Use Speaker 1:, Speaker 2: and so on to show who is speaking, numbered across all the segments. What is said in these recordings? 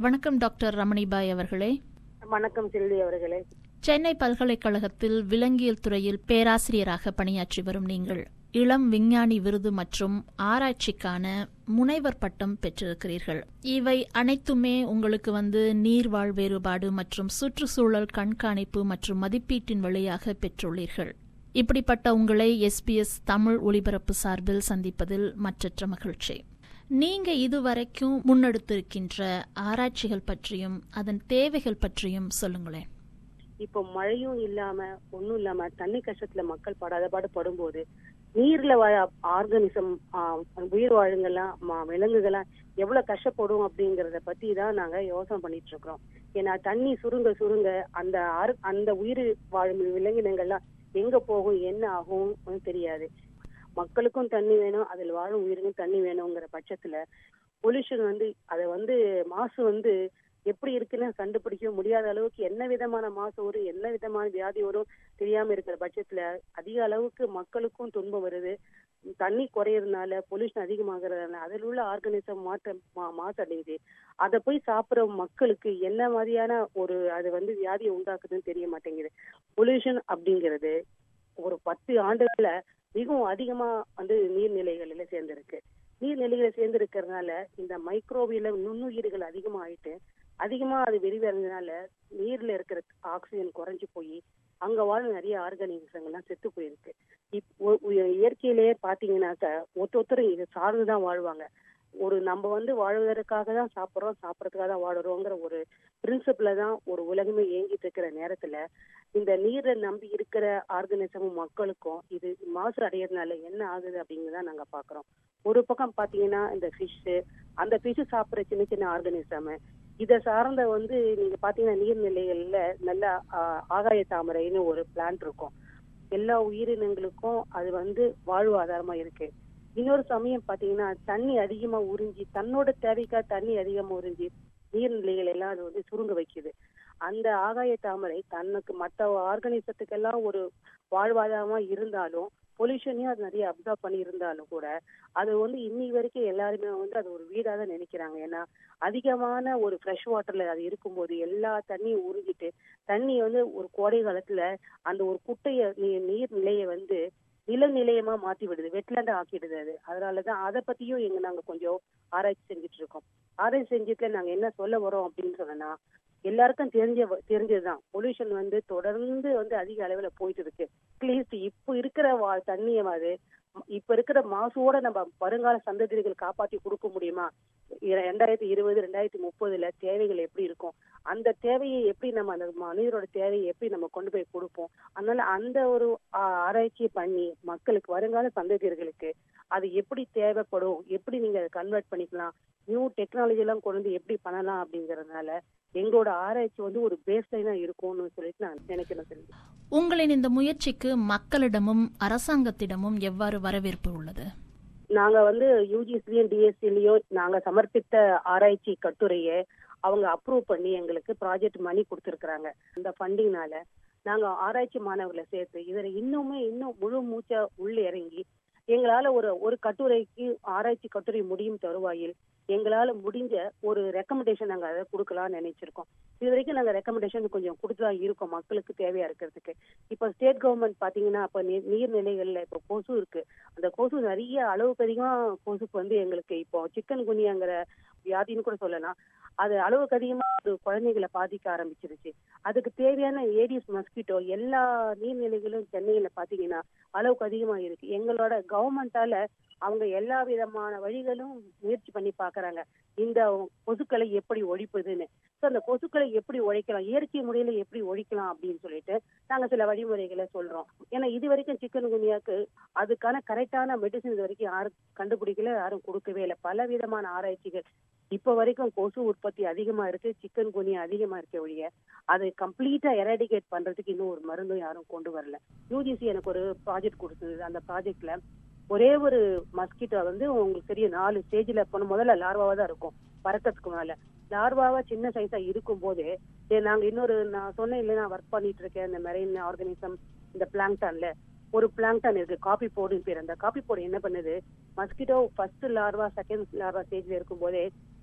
Speaker 1: வணக்கம் டாக்டர் ரமணிபாய் அவர்களே
Speaker 2: வணக்கம் செல்வி அவர்களே
Speaker 1: சென்னை பல்கலைக்கழகத்தில் விலங்கியல் துறையில் பேராசிரியராக பணியாற்றி வரும் நீங்கள் இளம் விஞ்ஞானி விருது மற்றும் ஆராய்ச்சிக்கான முனைவர் பட்டம் பெற்றிருக்கிறீர்கள் இவை அனைத்துமே உங்களுக்கு வந்து நீர்வாழ் வேறுபாடு மற்றும் சுற்றுச்சூழல் கண்காணிப்பு மற்றும் மதிப்பீட்டின் வழியாக பெற்றுள்ளீர்கள் இப்படிப்பட்ட உங்களை எஸ்பிஎஸ் தமிழ் ஒலிபரப்பு சார்பில் சந்திப்பதில் மற்றற்ற மகிழ்ச்சி நீங்க இதுவரைக்கும் முன்னெடுத்திருக்கின்ற ஆராய்ச்சிகள் பற்றியும் அதன் தேவைகள் பற்றியும் சொல்லுங்களேன்
Speaker 2: இப்போ மழையும் இல்லாம ஒண்ணும் இல்லாம தண்ணி கஷ்டத்துல மக்கள் படாத பாடு படும்போது நீர்ல வாழ ஆர்கானிசம் உயிர் வாழுங்கெல்லாம் ம- விலங்குகள்லாம் எவ்வளவு கஷ்டப்படும் அப்படிங்கறத பத்தி தான் நாங்க யோசனை பண்ணிட்டு இருக்கிறோம் ஏன்னா தண்ணி சுருங்க சுருங்க அந்த ஆர்- அந்த உயிர் வாழும் விலங்கினங்கள்லாம் எங்க போகும் என்ன ஆகும் தெரியாது மக்களுக்கும் தண்ணி வேணும் அதில் வாழும் உயிருக்கும் தண்ணி வேணுங்கிற பட்சத்துல பொல்யூஷன் வந்து அதை வந்து மாசு வந்து எப்படி இருக்குன்னு கண்டுபிடிக்க முடியாத அளவுக்கு என்ன விதமான மாசு வரும் என்ன விதமான வியாதி வரும் தெரியாம இருக்கிற பட்சத்துல அதிக அளவுக்கு மக்களுக்கும் துன்பம் வருது தண்ணி குறையறதுனால பொல்யூஷன் அதிகமாகறதுனால அதில் உள்ள ஆர்கானிசம் மாற்றம் மா- மாசடையுது அதை போய் சாப்பிடுற மக்களுக்கு என்ன மாதிரியான ஒரு அது வந்து வியாதியை உண்டாக்குதுன்னு தெரிய மாட்டேங்குது பொல்யூஷன் அப்படிங்கிறது ஒரு பத்து ஆண்டுகள்ல மிகவும் அதிகமா வந்து நீர்நிலைகளில சேர்ந்திருக்கு நீர்நிலைகளை சேர்ந்திருக்கிறதுனால இந்த மைக்ரோவியல நுண்ணுயிர்கள் அதிகமாயிட்டு அதிகமா அது விரிவடைஞ்சதுனால நீர்ல இருக்கிற ஆக்சிஜன் குறைஞ்சு போய் அங்க வாழும் நிறைய ஆர்கானிசங்கள்லாம் செத்து போயிருக்கு இப்போ இயற்கையிலேயே பாத்தீங்கன்னாக்க ஒருத்த ஒருத்தரும் இதை சார்ந்துதான் வாழ்வாங்க ஒரு நம்ம வந்து வாழ்வதற்காக தான் சாப்பிட்றோம் சாப்பிட்றதுக்காக தான் வாழுறோங்கிற ஒரு பிரின்சிபிள தான் ஒரு உலகமே இயங்கிட்டு இருக்கிற நேரத்துல இந்த நீரை நம்பி இருக்கிற ஆர்கனிசமும் மக்களுக்கும் இது மாசு அடையறதுனால என்ன ஆகுது அப்படிங்கிறத நாங்க பாக்குறோம் ஒரு பக்கம் பாத்தீங்கன்னா இந்த ஃபிஷ் அந்த ஃபிஷ் சாப்பிடுற சின்ன சின்ன ஆர்கனிசம் இத சார்ந்த வந்து நீங்க பாத்தீங்கன்னா நீர்நிலைகள்ல நல்ல ஆஹ், ஆகாய தாமரைன்னு ஒரு பிளான்ட் இருக்கும் எல்லா உயிரினங்களுக்கும் அது வந்து வாழ்வாதாரமா இருக்கு இன்னொரு சமயம் பாத்தீங்கன்னா தண்ணி அதிகமா உறிஞ்சி தன்னோட தேவைக்கா தண்ணி அதிகமா உறிஞ்சி நீர்நிலைகள் எல்லாம் அது வந்து சுருங்க வைக்குது அந்த ஆகாய தாமரை தனக்கு மற்ற ஆர்கனிசத்துக்கெல்லாம் ஒரு வாழ்வாதாரமா இருந்தாலும் பொல்யூஷனையும் அது நிறைய அப்சர்வ் பண்ணி இருந்தாலும் கூட அது வந்து இன்னி வரைக்கும் எல்லாருமே வந்து அது ஒரு வீடா தான் நினைக்கிறாங்க ஏன்னா அதிகமான ஒரு ஃப்ரெஷ் வாட்டர்ல அது இருக்கும்போது எல்லா தண்ணியும் உறிஞ்சிட்டு தண்ணி வந்து ஒரு கோடை காலத்துல அந்த ஒரு குட்டைய நீ- நீர் நிலையை வந்து நிலநிலையமா மாத்தி விடுது வெட்லாண்டா ஆக்கிடுது அது அதனாலதான் அதை பத்தியும் எங்க நாங்க கொஞ்சம் ஆராய்ச்சி செஞ்சுட்டு இருக்கோம் ஆராய்ச்சி செஞ்சுட்டு நாங்க என்ன சொல்ல வரோம் அப்படின்னு சொன்னா எல்லாருக்கும் தெரிஞ்ச தெரிஞ்சதுதான் பொல்யூஷன் வந்து தொடர்ந்து வந்து அதிக அளவுல போயிட்டு இருக்கு அட்லீஸ்ட் இப்ப இருக்கிற வா- தண்ணியவாது இப்ப இருக்கிற மாசோட நம்ம வருங்கால சந்ததிகள் காப்பாத்தி கொடுக்க முடியுமா இர- ரெண்டாயிரத்தி இருபது ரெண்டாயிரத்தி முப்பதுல தேவைகள் எப்படி இருக்கும் அந்த தேவையை எப்படி நம்ம அந்த மனிதரோட தேவையை எப்படி நம்ம கொண்டு போய் கொடுப்போம் அதனால அந்த ஒரு ஆ- ஆராய்ச்சி பண்ணி மக்களுக்கு வருங்கால சந்ததியர்களுக்கு அது எப்படி தேவைப்படும் எப்படி நீங்க அதை கன்வெர்ட் பண்ணிக்கலாம் நியூ டெக்னாலஜி எல்லாம் கொண்டு வந்து எப்படி பண்ணலாம் அப்படிங்கறதுனால எங்களோட ஆராய்ச்சி வந்து ஒரு பேஸ் லைனா இருக்கும்னு சொல்லிட்டு நான் நினைக்கிறேன் செல்வி.
Speaker 1: உங்களின் இந்த முயற்சிக்கு மக்களிடமும் அரசாங்கத்திடமும் எவ்வாறு வரவேற்பு உள்ளது
Speaker 2: நாங்க வந்து யூஜிசிலையும் டிஎஸ்சிலையும் நாங்க சமர்ப்பித்த ஆராய்ச்சி கட்டுரையை அவங்க அப்ரூவ் பண்ணி எங்களுக்கு ப்ராஜெக்ட் மணி கொடுத்துருக்காங்க அந்த ஃபண்டிங்னால நாங்க ஆராய்ச்சி மாணவர்களை சேர்த்து இதுல இன்னுமே இன்னும் முழு மூச்சா உள்ள இறங்கி எங்களால ஒரு ஒரு கட்டுரைக்கு ஆராய்ச்சி கட்டுரை முடியும் தருவாயில் எங்களால முடிஞ்ச ஒரு ரெக்கமெண்டேஷன் நாங்க அதை கொடுக்கலாம்னு நினைச்சிருக்கோம் இது வரைக்கும் நாங்க ரெக்கமெண்டேஷன் கொஞ்சம் கொடுத்துதான் இருக்கோம் மக்களுக்கு தேவையா இருக்கிறதுக்கு இப்ப ஸ்டேட் கவர்மெண்ட் பாத்தீங்கன்னா இப்ப நீர் நீர்நிலைகள்ல இப்ப கொசு இருக்கு அந்த கொசு நிறைய அளவுக்கு அதிகமா கொசுக்கு வந்து எங்களுக்கு இப்போ சிக்கன் குனியாங்கிற வியாதின்னு கூட சொல்லலாம் அது அளவுக்கு அதிகமா அது குழந்தைகளை பாதிக்க ஆரம்பிச்சிருச்சு அதுக்கு தேவையான ஏடிஸ் மஸ்கிட்டோ எல்லா நீர்நிலைகளும் சென்னையில பாத்தீங்கன்னா அளவுக்கு அதிகமா இருக்கு எங்களோட கவர்மெண்டால அவங்க எல்லா விதமான வழிகளும் முயற்சி பண்ணி பாக்குறாங்க இந்த கொசுக்களை எப்படி ஒழிப்பதுன்னு சோ அந்த கொசுக்களை எப்படி ஒழிக்கலாம் இயற்கை முறையில எப்படி ஒழிக்கலாம் அப்படின்னு சொல்லிட்டு நாங்க சில வழிமுறைகளை சொல்றோம் ஏன்னா இது வரைக்கும் சிக்கன் குனியாக்கு அதுக்கான கரெக்டான மெடிசன் இது வரைக்கும் யாரும் கண்டுபிடிக்கல யாரும் கொடுக்கவே இல்லை பல விதமான ஆராய்ச்சிகள் இப்ப வரைக்கும் கொசு உற்பத்தி அதிகமா இருக்கு சிக்கன் குனியா அதிகமா இருக்க ஒழிய அதை கம்ப்ளீட்டா எராடிகேட் பண்றதுக்கு இன்னும் ஒரு மருந்தும் யாரும் கொண்டு வரல யூஜிசி எனக்கு ஒரு ப்ராஜெக்ட் கொடுத்தது அந்த ப்ராஜெக்ட்ல ஒரே ஒரு மஸ்கிட்டோ வந்து உங்களுக்கு தெரியும் நாலு ஸ்டேஜ்ல போன முதல்ல லார்வாவா தான் இருக்கும் பறக்கிறதுக்கு மேல லார்வாவா சின்ன சைஸா இருக்கும் போது நாங்க இன்னொரு நான் சொன்னேன் இல்லை நான் ஒர்க் பண்ணிட்டு இருக்கேன் இந்த மெரைன் ஆர்கானிசம் இந்த பிளாங்டான்ல ஒரு பிளாங்டான் இருக்கு காபி போடுன்னு பேர் அந்த காபி போடு என்ன பண்ணுது mosquito first larva second larva ஸ்டேஜ்ல இருக்கும் போதே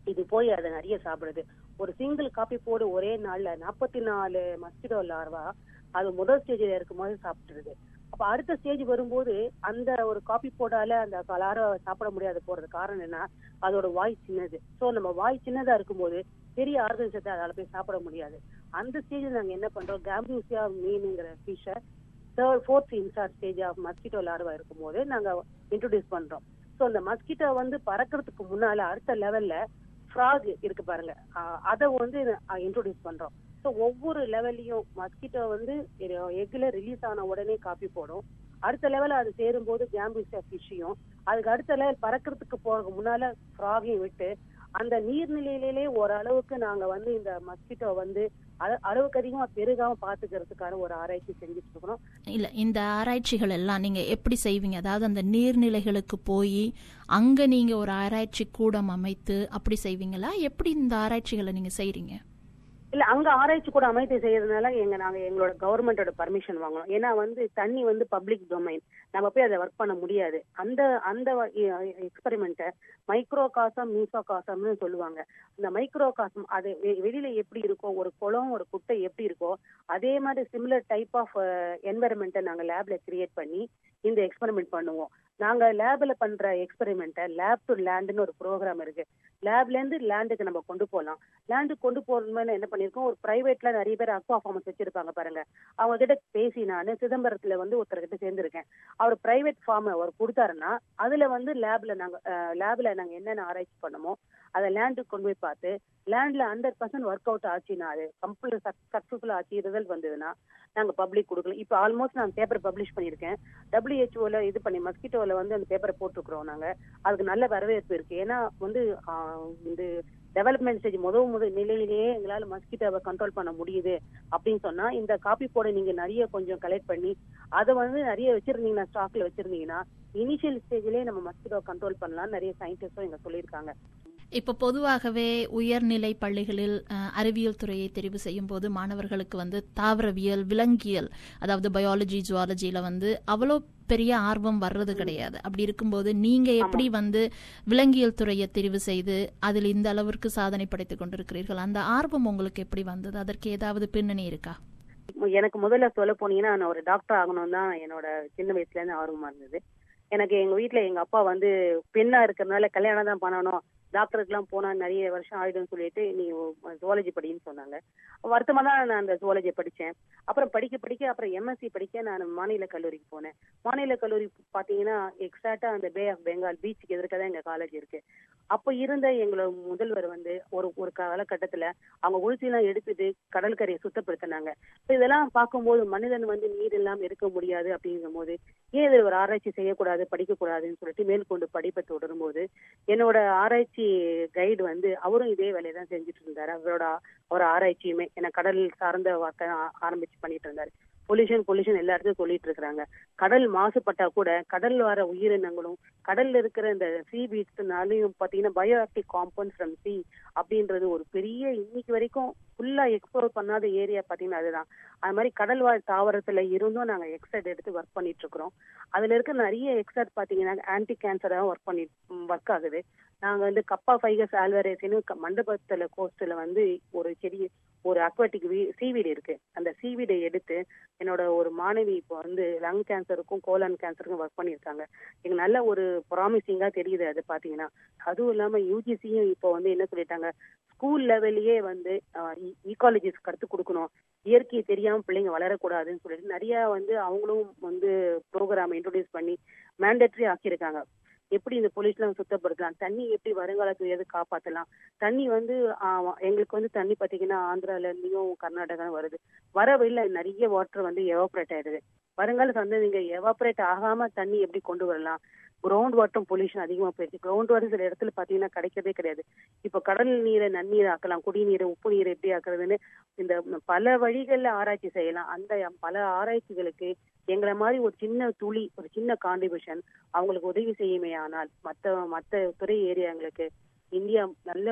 Speaker 2: இது போய் அதை நிறைய சாப்பிடுது ஒரு சிங்கிள் காப்பி போடு ஒரே நாள்ல நாற்பத்தி நாலு மஸ்கிட்டோ லார்வா அது முதல் ஸ்டேஜ்ல இருக்கும்போது சாப்பிட்டுருது அப்ப அடுத்த ஸ்டேஜ் வரும்போது அந்த ஒரு காப்பி போடால அந்த லார்வா சாப்பிட முடியாது போறது காரணம் என்ன அதோட வாய் சின்னது சோ நம்ம வாய் சின்னதா இருக்கும்போது பெரிய ஆர்கனிசத்தை அதால போய் சாப்பிட முடியாது அந்த ஸ்டேஜ்ல நாங்க என்ன பண்றோம் கேம்பியூசியா மீனுங்கிற ஃபிஷ்ஷை third fourth instar stage of mosquito larva இருக்கும்போது நாங்க இன்ட்ரோடியூஸ் பண்றோம் ஸோ அந்த மஸ்கிட்டோ வந்து பறக்கிறதுக்கு முன்னால அடுத்த லெவல்ல ஃப்ராக் இருக்கு பாருங்க ஆஹ் அதை வந்து இன்ட்ரோடியூஸ் பண்றோம் ஸோ ஒவ்வொரு லெவல்லையும் மஸ்கிட்டோ வந்து எக்ல ரிலீஸ் ஆன உடனே காப்பி போடும் அடுத்த லெவல் அது சேரும்போது கேம்பியூசியா ஃபிஷ்ஷையும் அதுக்கு அடுத்த லெவல் பறக்கிறதுக்கு போறதுக்கு முன்னால ஃப்ராகையும் விட்டு அந்த நீர்நிலையிலே ஓரளவுக்கு நாங்க வந்து இந்த மஸ்கிட்டோ வந்து அள- அளவுக்கு அதிகமா பெருகாம பாத்துக்கிறதுக்கான ஒரு ஆராய்ச்சி செஞ்சுட்டு இருக்கிறோம்
Speaker 1: இல்ல இந்த ஆராய்ச்சிகள் எல்லாம் நீங்க எப்படி செய்வீங்க அதாவது அந்த நீர்நிலைகளுக்கு போய் அங்க நீங்க ஒரு ஆராய்ச்சி கூடம் அமைத்து அப்படி செய்வீங்களா எப்படி இந்த ஆராய்ச்சிகளை நீங்க செய்றீங்க
Speaker 2: இல்ல அங்க ஆராய்ச்சி கூட அமைத்து செய்யறதுனால எங்க நாங்க எங்களோட கவர்மெண்டோட பர்மிஷன் வாங்கணும் ஏன்னா வந்து தண்ணி வந்து பப்ளிக் டொமைன் நம்ம போய் அதை ஒர்க் பண்ண முடியாது அந்த அந்த எக்ஸ்பெரிமெண்ட்டை மைக்ரோ காசம் மீசோ காசம்னு சொல்லுவாங்க இந்த மைக்ரோ காசம் அது வெ- வெளியில எப்படி இருக்கோ ஒரு குளம் ஒரு குட்டை எப்படி இருக்கோ அதே மாதிரி சிமிலர் டைப் ஆஃப் என்வரன்மெண்ட்டை நாங்க லேப்ல கிரியேட் பண்ணி இந்த எக்ஸ்பெரிமெண்ட் பண்ணுவோம் நாங்க லேப்ல பண்ற எக்ஸ்பெரிமெண்ட்டை லேப் டு லேண்ட்னு ஒரு ப்ரோக்ராம் இருக்கு லேப்ல இருந்து லேண்டுக்கு நம்ம கொண்டு போகலாம் லேண்டுக்கு கொண்டு போறதுமே என்ன பண்ணிருக்கோம் ஒரு பிரைவேட்ல நிறைய பேர் அக்வா ஃபார்மஸ் வச்சிருப்பாங்க பாருங்க அவங்க கிட்ட பேசி நான் சிதம்பரத்துல வந்து ஒருத்தர்கிட்ட சேர்ந்திருக்கேன் அவர் பிரைவேட் ஃபார்ம் அவர் கொடுத்தாருன்னா அதுல வந்து லேப்ல நாங்க லேப்ல நாங்க என்னென்ன ஆராய்ச்சி பண்ணமோ அதை லேண்டுக்கு கொண்டு போய் பார்த்து லேண்ட்ல ஹண்ட்ரட் பர்சன்ட் ஒர்க் அவுட் ஆச்சுன்னா அது கம்ப்ளீட் சக்சஸ்ஃபுல் ஆச்சு ரிசல்ட் வந்ததுன்னா நாங்க பப்ளிக் கொடுக்கலாம் இப்போ ஆல்மோஸ்ட் நான் பேப்பர் பப்ளிஷ் பண்ணியிருக்கேன் டபிள்யூஹெச்ஓல இது பண்ணி மஸ்கிட்டோல வந்து அந்த பேப்பரை போட்டிருக்கிறோம் நாங்க அதுக்கு நல்ல வரவேற்பு இருக்கு ஏன்னா வந்து ஆஹ், இந்த டெவலப்மெண்ட் ஸ்டேஜ் முதல் முதல் நிலையிலேயே எங்களால மஸ்கிட்டோவை கண்ட்ரோல் பண்ண முடியுது அப்படின்னு சொன்னா இந்த காப்பி போட நீங்க நிறைய கொஞ்சம் கலெக்ட் பண்ணி அதை வந்து நிறைய வச்சிருந்தீங்கன்னா ஸ்டாக்ல வச்சிருந்தீங்கன்னா இனிஷியல் ஸ்டேஜ்லயே நம்ம மஸ்கிட்டோ கண்ட்ரோல் பண்ணலாம் நிறைய சயின்டிஸ்டும் இங்க சொல்லியிருக்காங்க
Speaker 1: இப்ப பொதுவாகவே உயர்நிலை பள்ளிகளில் அஹ், அறிவியல் துறையை தெரிவு செய்யும் போது மாணவர்களுக்கு வந்து தாவரவியல் விலங்கியல் அதாவது பயாலஜி ஜுவாலஜில வந்து அவ்வளோ பெரிய ஆர்வம் வர்றது கிடையாது அப்படி இருக்கும்போது நீங்க எப்படி வந்து விலங்கியல் துறையை தெரிவு செய்து அதில் இந்த அளவிற்கு சாதனை படைத்துக் கொண்டிருக்கிறீர்கள் அந்த ஆர்வம் உங்களுக்கு எப்படி வந்தது அதற்கு ஏதாவது பின்னணி இருக்கா
Speaker 2: எனக்கு முதல்ல சொல்ல போனீங்கன்னா நான் ஒரு டாக்டர் ஆகணும் தான் என்னோட சின்ன வயசுல இருந்து ஆர்வமா இருந்தது எனக்கு எங்க வீட்ல எங்க அப்பா வந்து பெண்ணா இருக்கிறதுனால கல்யாணம் தான் பண்ணணும் டாக்டருக்கு எல்லாம் போனா நிறைய வருஷம் ஆயிடும்னு சொல்லிட்டு நீ ஜுவாலஜி படின்னு சொன்னாங்க வருத்தமா தான் நான் அந்த ஜுவாலஜி படிச்சேன் அப்புறம் படிக்க படிக்க அப்புறம் எம்எஸ்சி படிக்க நான் மாநில கல்லூரிக்கு போனேன் மாநில கல்லூரி பாத்தீங்கன்னா எக்ஸாக்டா அந்த பே ஆஃப் பெங்கால் பீச்சுக்கு எதிர்க்க தான் எங்க காலேஜ் இருக்கு அப்ப இருந்த எங்களோட முதல்வர் வந்து ஒரு ஒரு காலகட்டத்துல அவங்க உளுச்சியெல்லாம் எடுத்துட்டு கடற்கரையை சுத்தப்படுத்தினாங்க இப்ப இதெல்லாம் பார்க்கும்போது மனிதன் வந்து நீர் இல்லாம இருக்க முடியாது அப்படிங்கும் போது ஏன் இதில் ஒரு ஆராய்ச்சி செய்யக்கூடாது படிக்க கூடாதுன்னு சொல்லிட்டு மேற்கொண்டு படிப்பை தொடரும் போது என்னோட ஆராய்ச்சி கைடு வந்து அவரும் இதே வேலையை தான் செஞ்சுட்டு இருந்தாரு அவரோட ஒரு ஆராய்ச்சியுமே ஏன்னா கடல் சார்ந்த வார்த்தை ஆரம்பிச்சு பண்ணிட்டு இருந்தாரு பொல்யூஷன் பொல்யூஷன் எல்லா இடத்துலயும் சொல்லிட்டு இருக்காங்க கடல் மாசுபட்டா கூட கடல் வர உயிரினங்களும் கடல்ல இருக்கிற இந்த சீ பீட்ஸ்னாலையும் பாத்தீங்கன்னா bio active compound from sea அப்படின்றது ஒரு பெரிய இன்னைக்கு வரைக்கும் ஃபுல்லா எக்ஸ்ப்ளோர் பண்ணாத ஏரியா பாத்தீங்கன்னா அதுதான் அது மாதிரி கடல் வாழ் தாவரத்துல இருந்தும் நாங்க எக்ஸட் எடுத்து ஒர்க் பண்ணிட்டு இருக்கிறோம் அதுல இருக்க நிறைய எக்ஸட் பாத்தீங்கன்னா ஆன்டி கேன்சரா ஒர்க் பண்ணி ஒர்க் ஆகுது நாங்க வந்து கப்பா ஃபைகஸ் ஆல்வரேசின்னு மண்டபத்துல கோஸ்ட்ல வந்து ஒரு செடி ஒரு அக்வாட்டிக் சீவீடு இருக்கு அந்த சீவீடை எடுத்து என்னோட ஒரு மாணவி இப்போ வந்து லங் கேன்சருக்கும் கோலன் கேன்சருக்கும் ஒர்க் பண்ணியிருக்காங்க எனக்கு நல்ல ஒரு ப்ராமிசிங்கா தெரியுது அது பாத்தீங்கன்னா அதுவும் இல்லாம யூஜிசியும் இப்போ வந்து என்ன சொல்லிட்டாங்க ஸ்கூல் லெவல்லயே வந்து ஈகாலஜிஸ் கற்றுக் கொடுக்கணும் இயற்கை தெரியாம பிள்ளைங்க வளரக்கூடாதுன்னு சொல்லிட்டு நிறைய வந்து அவங்களும் வந்து ப்ரோக்ராம் இன்ட்ரோடியூஸ் பண்ணி மேண்டேட்டரி ஆக்கியிருக்காங்க எப்படி இந்த பொல்யூஷன் சுத்தப்படுத்தலாம் தண்ணி எப்படி வருங்காலத்துல எது காப்பாத்தலாம் தண்ணி வந்து ஆஹ் எங்களுக்கு வந்து தண்ணி பாத்தீங்கன்னா ஆந்திரால இருந்தும் கர்நாடகா வருது வர வெளியில நிறைய வாட்டர் வந்து எவாபரேட் ஆயிடுது வருங்காலத்துல வந்து நீங்க எவாபரேட் ஆகாம தண்ணி எப்படி கொண்டு வரலாம் கிரவுண்ட் வாட்டரும் பொல்யூஷன் அதிகமா போயிடுச்சு கிரவுண்ட் வாட்டர் சில இடத்துல பாத்தீங்கன்னா கிடைக்கவே கிடையாது இப்போ கடல் நீரை நன்னீர் ஆக்கலாம் குடிநீரை உப்பு நீரை எப்படி ஆக்குறதுன்னு இந்த பல வழிகள்ல ஆராய்ச்சி செய்யலாம் அந்த பல ஆராய்ச்சிகளுக்கு எங்களை மாதிரி ஒரு சின்ன துளி ஒரு சின்ன கான்ட்ரிபியூஷன் அவங்களுக்கு உதவி செய்யுமே ஆனால் மத்த மத்த துறை ஏரியாங்களுக்கு இந்தியா நல்ல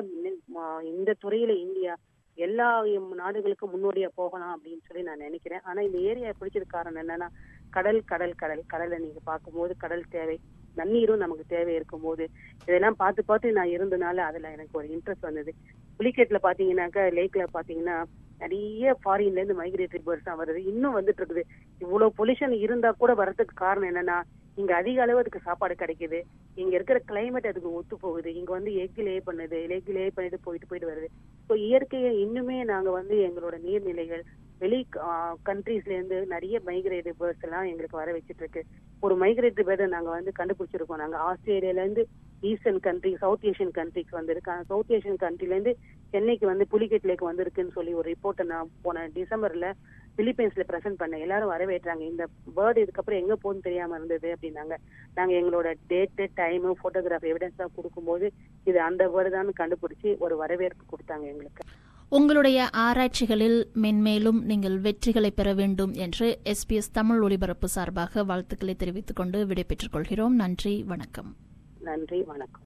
Speaker 2: இந்த துறையில இந்தியா எல்லா நாடுகளுக்கும் முன்னோடியா போகலாம் அப்படின்னு சொல்லி நான் நினைக்கிறேன் ஆனா இந்த ஏரியா பிடிச்சது காரணம் என்னன்னா கடல் கடல் கடல் கடலை நீங்க பார்க்கும்போது கடல் தேவை நன்னீரும் நமக்கு தேவை இருக்கும் போது இதெல்லாம் பார்த்து பார்த்து நான் இருந்தனால அதுல எனக்கு ஒரு இன்ட்ரெஸ்ட் வந்தது புலிகேட்ல பாத்தீங்கன்னாக்கா லேக்ல பாத்தீங்கன்னா நிறைய ஃபாரின்ல இருந்து மைக்ரேட்டரி பேர்ட்ஸ் தான் வருது இன்னும் வந்துட்டு இருக்குது இவ்வளவு பொல்யூஷன் இருந்தா கூட வரதுக்கு காரணம் என்னன்னா இங்க அதிக அளவு அதுக்கு சாப்பாடு கிடைக்குது இங்க இருக்கிற கிளைமேட் அதுக்கு ஒத்து போகுது இங்க வந்து எக் லே பண்ணுது எக் லே பண்ணிட்டு போயிட்டு போயிட்டு வருது ஸோ இயற்கையை இன்னுமே நாங்க வந்து எங்களோட நீர்நிலைகள் வெளி கண்ட்ரீஸ்ல இருந்து நிறைய மைக்ரேட்டரி பேர்ட்ஸ் எல்லாம் எங்களுக்கு வர வச்சிட்டு இருக்கு ஒரு மைக்ரேட்டரி பேர்டை நாங்க வந்து கண்டுபிடிச்சிருக்கோம் நாங்க ஆஸ்திரேலியால இருந்து ஈஸ்டர்ன் கண்ட்ரி சவுத் ஏஷியன் கண்ட்ரிக்கு வந்திருக்கு சவுத் ஏஷியன் கண்ட்ரில இருந்து சென்னைக்கு வந்து புலிகேட் லேக் வந்திருக்குன்னு சொல்லி ஒரு ரிப்போர்ட்டை நான் போன டிசம்பர்ல பிலிப்பைன்ஸ்ல பிரசன்ட் பண்ணேன் எல்லாரும் வரவேற்றாங்க இந்த பேர்டு இதுக்கப்புறம் எங்க போகுதுன்னு தெரியாம இருந்தது அப்படின்னாங்க நாங்க எங்களோட டேட்டு டைமு போட்டோகிராஃப் எவிடன்ஸ் தான் கொடுக்கும்போது இது அந்த பேர்டு தான் கண்டுபிடிச்சு ஒரு வரவேற்பு கொடுத்தாங்க எங்களுக்கு
Speaker 1: உங்களுடைய ஆராய்ச்சிகளில் மென்மேலும் நீங்கள் வெற்றிகளை பெற வேண்டும் என்று எஸ்பிஎஸ் தமிழ் ஒலிபரப்பு சார்பாக வாழ்த்துக்களை தெரிவித்துக் கொண்டு விடைபெற்றுக் கொள்கிறோம் நன்றி வணக்கம்
Speaker 2: நன்றி வணக்கம்